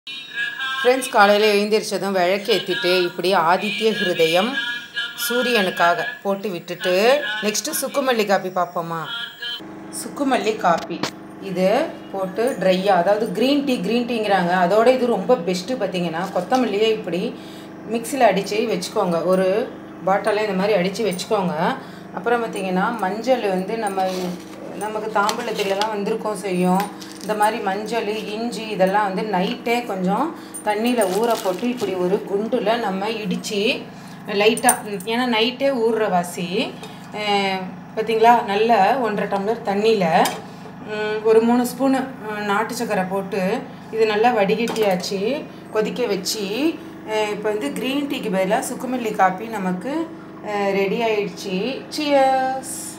friends காலையில் எழுந்திரிச்சதும் விளக்கேற்றிட்டு இப்படி ஆதித்ய ஹிருதயம் சூரியனுக்காக போட்டு விட்டுட்டு நெக்ஸ்ட்டு சுக்குமல்லி காப்பி பார்ப்போமா சுக்குமல்லி காப்பி இது போட்டு ட்ரையாக அதாவது க்ரீன் டீ க்ரீன் டீங்கிறாங்க அதோட இது ரொம்ப பெஸ்ட்டு பார்த்தீங்கன்னா கொத்தமல்லியே இப்படி மிக்சியில் அடித்து வச்சுக்கோங்க ஒரு பாட்டிலில் இந்த மாதிரி அடித்து வச்சுக்கோங்க அப்புறம் பார்த்தீங்கன்னா மஞ்சள் வந்து நம்ம நமக்கு தாம்பூலத்துலலாம் வந்திருக்கோம் செய்யும் இந்த மாதிரி மஞ்சள் இஞ்சி இதெல்லாம் வந்து நைட்டே கொஞ்சம் தண்ணியில் ஊற போட்டு இப்படி ஒரு குண்டில் நம்ம இடித்து லைட்டாக ஏன்னா நைட்டே ஊறுற வாசி பார்த்திங்களா நல்ல ஒன்றரை டம்ளர் தண்ணியில் ஒரு மூணு ஸ்பூனு நாட்டு சக்கரை போட்டு இது நல்லா வடிகட்டியாச்சு கொதிக்க வச்சு இப்போ வந்து க்ரீன் டீக்கு பதிலாக சுக்குமல்லி காப்பி நமக்கு ரெடி ஆயிடுச்சு சியர்ஸ்